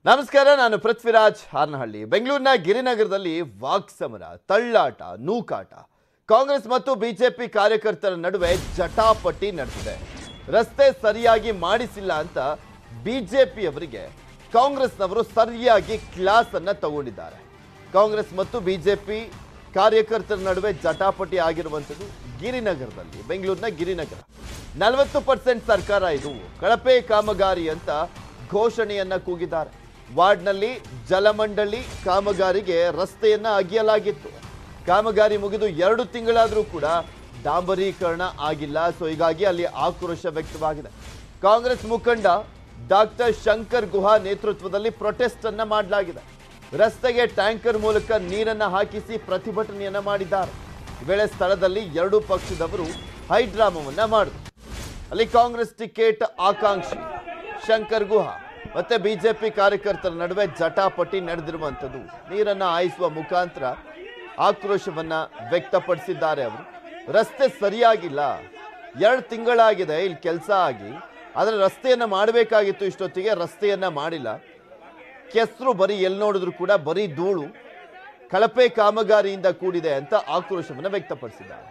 ನಮಸ್ಕಾರ ನಾನು ಪೃಥ್ವಿರಾಜ್ ಹಾರ್ನಹಳ್ಳಿ ಬೆಂಗಳೂರಿನ ಗಿರಿನಗರದಲ್ಲಿ ವಾಕ್ಸಮರ ತಳ್ಳಾಟ ನೂಕಾಟ ಕಾಂಗ್ರೆಸ್ ಮತ್ತು ಬಿಜೆಪಿ ಕಾರ್ಯಕರ್ತರ ನಡುವೆ ಜಟಾಪಟಿ ನಡೆದಿದೆ ರಸ್ತೆ ಸರಿಯಾಗಿ ಮಾಡಿಸಿಲ್ಲ ಅಂತ ಬಿಜೆಪಿಯವರಿಗೆ ಕಾಂಗ್ರೆಸ್ನವರು ಸರಿಯಾಗಿ ಕ್ಲಾಸ್ ಅನ್ನ ತಗೊಂಡಿದ್ದಾರೆ ಕಾಂಗ್ರೆಸ್ ಮತ್ತು ಬಿಜೆಪಿ ಕಾರ್ಯಕರ್ತರ ನಡುವೆ ಜಟಾಪಟಿ ಆಗಿರುವಂಥದ್ದು ಗಿರಿನಗರದಲ್ಲಿ ಬೆಂಗಳೂರಿನ ಗಿರಿನಗರ ನಲವತ್ತು ಪರ್ಸೆಂಟ್ ಸರ್ಕಾರ ಇದು ಕಳಪೆ ಕಾಮಗಾರಿ ಅಂತ ಘೋಷಣೆಯನ್ನ ಕೂಗಿದ್ದಾರೆ ವಾರ್ಡ್ನಲ್ಲಿ ಜಲಮಂಡಳಿ ಕಾಮಗಾರಿಗೆ ರಸ್ತೆಯನ್ನ ಅಗಿಯಲಾಗಿತ್ತು ಕಾಮಗಾರಿ ಮುಗಿದು ಎರಡು ತಿಂಗಳಾದರೂ ಕೂಡ ಡಾಂಬರೀಕರಣ ಆಗಿಲ್ಲ ಸೊ ಹೀಗಾಗಿ ಅಲ್ಲಿ ಆಕ್ರೋಶ ವ್ಯಕ್ತವಾಗಿದೆ ಕಾಂಗ್ರೆಸ್ ಮುಖಂಡ ಡಾಕ್ಟರ್ ಶಂಕರ್ ಗುಹಾ ನೇತೃತ್ವದಲ್ಲಿ ಪ್ರೊಟೆಸ್ಟ್ ಅನ್ನ ಮಾಡಲಾಗಿದೆ ರಸ್ತೆಗೆ ಟ್ಯಾಂಕರ್ ಮೂಲಕ ನೀರನ್ನ ಹಾಕಿಸಿ ಪ್ರತಿಭಟನೆಯನ್ನ ಮಾಡಿದ್ದಾರೆ ಈ ವೇಳೆ ಸ್ಥಳದಲ್ಲಿ ಎರಡೂ ಪಕ್ಷದವರು ಹೈಡ್ರಾಮವನ್ನ ಮಾಡಿದ್ರು ಅಲ್ಲಿ ಕಾಂಗ್ರೆಸ್ ಟಿಕೆಟ್ ಆಕಾಂಕ್ಷಿ ಶಂಕರ್ ಗುಹಾ ಮತ್ತೆ ಬಿಜೆಪಿ ಕಾರ್ಯಕರ್ತರ ನಡುವೆ ಜಟಾಪಟಿ ನಡೆದಿರುವಂಥದ್ದು ನೀರನ್ನ ಹಾಯಿಸುವ ಮುಖಾಂತರ ಆಕ್ರೋಶವನ್ನ ವ್ಯಕ್ತಪಡಿಸಿದ್ದಾರೆ ಅವರು ರಸ್ತೆ ಸರಿಯಾಗಿಲ್ಲ ಎರಡು ತಿಂಗಳಾಗಿದೆ ಇಲ್ಲಿ ಕೆಲಸ ಆಗಿ ಆದರೆ ರಸ್ತೆಯನ್ನ ಮಾಡಬೇಕಾಗಿತ್ತು ಇಷ್ಟೊತ್ತಿಗೆ ರಸ್ತೆಯನ್ನ ಮಾಡಿಲ್ಲ ಕೆಸರು ಬರೀ ಎಲ್ಲಿ ನೋಡಿದ್ರು ಕೂಡ ಬರೀ ಧೂಳು ಕಳಪೆ ಕಾಮಗಾರಿಯಿಂದ ಕೂಡಿದೆ ಅಂತ ಆಕ್ರೋಶವನ್ನ ವ್ಯಕ್ತಪಡಿಸಿದ್ದಾರೆ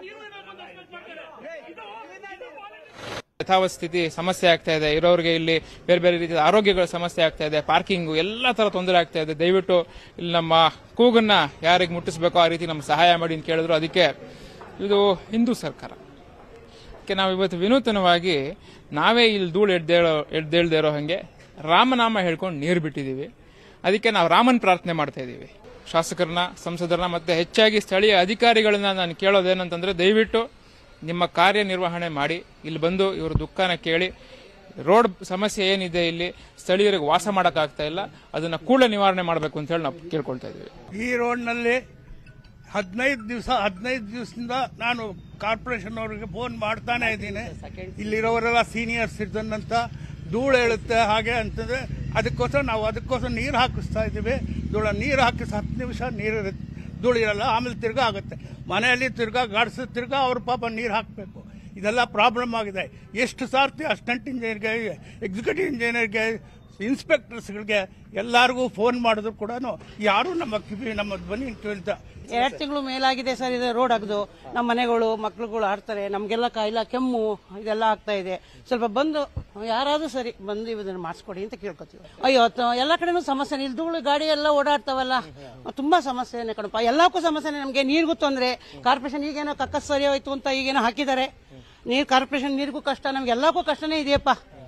ಯಥಾವತ್ ಸ್ಥಿತಿ ಸಮಸ್ಯೆ ಆಗ್ತಾ ಇದೆ ಇರೋರಿಗೆ ಇಲ್ಲಿ ಬೇರೆ ಬೇರೆ ರೀತಿಯ ಆರೋಗ್ಯಗಳ ಸಮಸ್ಯೆ ಆಗ್ತಾ ಇದೆ ಪಾರ್ಕಿಂಗು ಎಲ್ಲ ತರ ತೊಂದರೆ ಆಗ್ತಾ ಇದೆ ದಯವಿಟ್ಟು ಇಲ್ಲಿ ನಮ್ಮ ಕೂಗನ್ನ ಯಾರಿಗೆ ಮುಟ್ಟಿಸ್ಬೇಕೋ ಆ ರೀತಿ ನಮ್ಗೆ ಸಹಾಯ ಮಾಡಿ ಅಂತ ಕೇಳಿದ್ರು ಅದಕ್ಕೆ ಇದು ಹಿಂದೂ ಸರ್ಕಾರ ಅದಕ್ಕೆ ನಾವು ಇವತ್ತು ವಿನೂತನವಾಗಿ ನಾವೇ ಇಲ್ಲಿ ಧೂಳು ಎದ್ದೇಳೋ ಎದ್ದೇಳ್ದೇ ಇರೋ ಹಾಗೆ ರಾಮನಾಮ ಹೇಳ್ಕೊಂಡು ನೀರು ಬಿಟ್ಟಿದ್ದೀವಿ ಅದಕ್ಕೆ ನಾವು ರಾಮನ್ ಪ್ರಾರ್ಥನೆ ಮಾಡ್ತಾ ಇದ್ದೀವಿ ಶಾಸಕರನ್ನ ಸಂಸದರನ್ನ ಮತ್ತೆ ಹೆಚ್ಚಾಗಿ ಸ್ಥಳೀಯ ಅಧಿಕಾರಿಗಳನ್ನ ನಾನು ಕೇಳೋದೇನಂತಂದ್ರೆ ದಯವಿಟ್ಟು ನಿಮ್ಮ ಕಾರ್ಯನಿರ್ವಹಣೆ ಮಾಡಿ ಇಲ್ಲಿ ಬಂದು ಇವ್ರ ದುಃಖನ ಕೇಳಿ ರೋಡ್ ಸಮಸ್ಯೆ ಏನಿದೆ ಇಲ್ಲಿ ಸ್ಥಳೀಯರಿಗೆ ವಾಸ ಮಾಡೋಕ್ಕಾಗ್ತಾ ಇಲ್ಲ ಅದನ್ನ ಕೂಡಲೇ ನಿವಾರಣೆ ಮಾಡಬೇಕು ಅಂತ ಹೇಳಿ ನಾವು ಕೇಳ್ಕೊಳ್ತಾ ಇದ್ದೀವಿ ಈ ರೋಡ್ನಲ್ಲಿ ಹದಿನೈದು ದಿವಸ ಹದಿನೈದು ದಿವಸದಿಂದ ನಾನು ಕಾರ್ಪೊರೇಷನ್ ಅವರಿಗೆ ಫೋನ್ ಮಾಡ್ತಾನೆ ಇದ್ದೀನಿ ಇಲ್ಲಿರೋರೆಲ್ಲ ಸೀನಿಯರ್ ಸಿಟಿಸನ್ ಅಂತ ಧೂಳು ಹೇಳುತ್ತೆ ಹಾಗೆ ಅಂತಂದ್ರೆ ಅದಕ್ಕೋಸ್ಕರ ನಾವು ಅದಕ್ಕೋಸ್ಕರ ನೀರು ಹಾಕಿಸ್ತಾ ಇದ್ದೀವಿ ಧೂಳ ನೀರು ಹಾಕಿಸಿ ಹತ್ತು ನಿಮಿಷ ನೀರು ಇರುತ್ತೆ ಧೂಳು ಇರಲ್ಲ ಆಮೇಲೆ ತಿರ್ಗಾ ಆಗುತ್ತೆ ಮನೆಯಲ್ಲಿ ತಿರ್ಗಾ ಗಾಡಿಸಿ ತಿರ್ಗಾ ಅವ್ರ ಪಾಪ ನೀರು ಹಾಕಬೇಕು ಇದೆಲ್ಲ ಪ್ರಾಬ್ಲಮ್ ಆಗಿದೆ ಎಷ್ಟು ಸಾರ್ತಿ ಅಸಿಸ್ಟೆಂಟ್ ಇಂಜಿನಿಯರ್ಗೆ ಎಕ್ಸಿಕ್ಯೂಟಿವ್ ಇಂಜಿನಿಯರ್ಗೆ ಇನ್ಸ್ಪೆಕ್ಟರ್ಸ್ಗಳಿಗೆ ಎಲ್ಲರಿಗೂ ಫೋನ್ ಮಾಡಿದ್ರು ಕೂಡ ಯಾರೂ ನಮ್ಮ ಕಿವಿ ನಮ್ಮ ಧ್ವನಿ ಕೇಳ್ತಾ ಎರಡು ತಿಂಗಳು ಮೇಲಾಗಿದೆ ಸರ್ ಇದು ರೋಡ್ ಅಗ್ದು ನಮ್ಮ ಮನೆಗಳು ಮಕ್ಳುಗಳು ಆಡ್ತಾರೆ ನಮಗೆಲ್ಲ ಕಾಯಿಲೆ ಕೆಮ್ಮು ಇದೆಲ್ಲ ಆಗ್ತಾ ಇದೆ ಸ್ವಲ್ಪ ಬಂದು ಯಾರಾದ್ರೂ ಸರಿ ಬಂದು ಇದನ್ನ ಮಾಡಿಸ್ಕೊಡಿ ಅಂತ ಕೇಳ್ಕೊತೀವಿ ಅಯ್ಯೋ ತ- ಎಲ್ಲ ಕಡೆನೂ ಸಮಸ್ಯೆ ಇಲ್ಲಿ ಧೂಳು ಗಾಡಿ ಎಲ್ಲ ಓಡಾಡ್ತಾವಲ್ಲ ತುಂಬಾ ಸಮಸ್ಯೆನೆ ಕಣಪ್ಪ ಎಲ್ಲಕ್ಕೂ ಸಮಸ್ಯೆನೆ ನಮಗೆ ನೀರಿಗೂ ತೊಂದರೆ ಕಾರ್ಪೊರೇಷನ್ ಈಗೇನೋ ಕಕ್ಕ ಸರಿ ಹೋಯ್ತು ಅಂತ ಈಗೇನೋ ಹಾಕಿದ್ದಾರೆ ನೀರು ಕಾರ್ಪೊರೇಷನ್ ನೀರಿಗೂ ಕಷ್ಟ ನಮ್ಗೆ ಎಲ್ಲಕ್ಕೂ ಕಷ್ಟನೇ ಇದೆಯಪ್ಪ